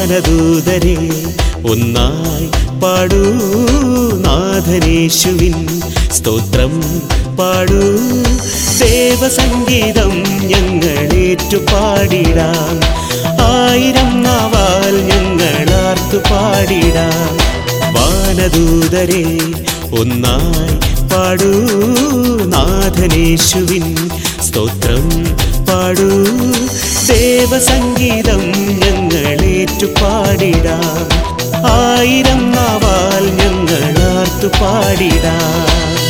വാനദൂതരെ ഒന്നായി പാടൂ നാഥനേശുവിൻ സ്തോത്രം പാടൂ ദേവസംഗീതം ഞങ്ങളേറ്റു പാടിടാം ആയിരം നാവാൽ ഞങ്ങളാർത്തു പാടിടാം വാനദൂതരെ ഒന്നായി പാടൂ നാഥനേശുവിൻ സ്തോത്രം പാടൂ ദേവസംഗീതം ഞങ്ങളേറ്റു പാടിടാം ആയിരം നാവാൽ ഞങ്ങളാർത്തു പാടിടാം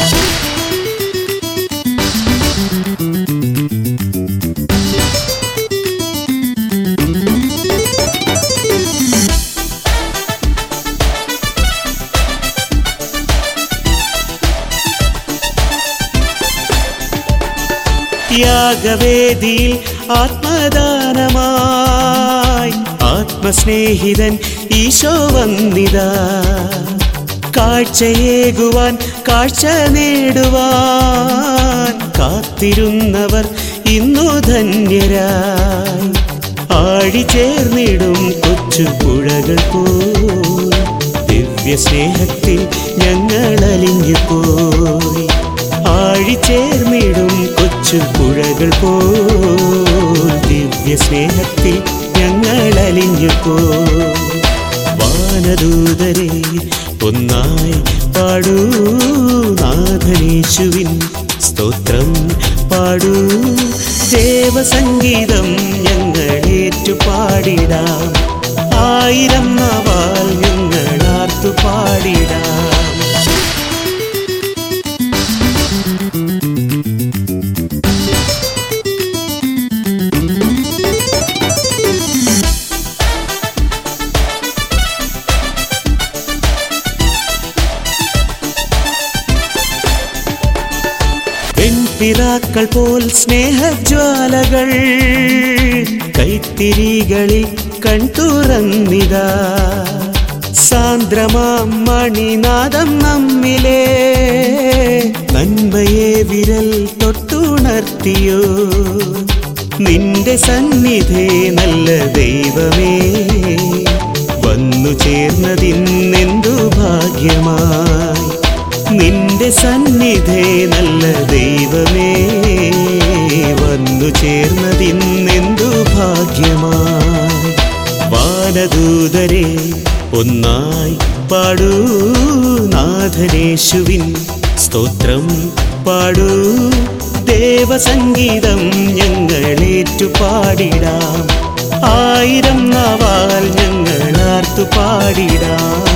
യാഗവേദിയിൽ ആത്മദാനമായി ആത്മസ്നേഹിതൻ ഈശോ വന്നിതാ കാഴ്ചയേകുവാൻ കാഴ്ച നേടുവാൻ കാത്തിരുന്നവർ ഇന്നു ധന്യരായി ആഴി ചേർന്നിടും കൊച്ചു പുഴകൾ പോൽ ദിവ്യ സ്നേഹത്തിൽ ഞങ്ങൾ അലിഞ്ഞു പോയി ആഴി ചേർന്നിടും കൊച്ചു പുഴകൾ പോൽ ദിവ്യ സ്നേഹത്തിൽ ഞങ്ങൾ അലിഞ്ഞു പോയി വാനദൂതരെ ഒന്നായി പാടൂ നാഥനേശുവിൻ സ്തോത്രം പാടൂ ദേവസംഗീതം ഞങ്ങളേറ്റു പാടിടാം ആയിരം നവാൽ ഞങ്ങളാർത്തു പാടിടാം പെൺപിറാക്കൾ പോൽ സ്നേഹജ്വാലകൾ കൈത്തിരികളിൽ കൺതുറന്നിതാ സാന്ദ്രമാം മണിനാദം നമ്മിലെ നന്മയെ വിരൽ തൊട്ടുണർത്തിയോ നിന്റെ സന്നിധേ നല്ല ദൈവമേ വന്നു ചേർന്നതിന്നെന്തു ഭാഗ്യമായി നിന്റെ സന്നിധേ നല്ല ദൈവമേ വന്നു ചേർന്നതിന്നെന്തു ഭാഗ്യമായി വാനദൂതരെ ഒന്നായി പാടൂ നാഥനേശുവിൻ സ്തോത്രം പാടൂ ദേവസംഗീതം ഞങ്ങളേറ്റു പാടിടാം ആയിരം നാവാൽ ഞങ്ങളാർത്തു പാടിടാം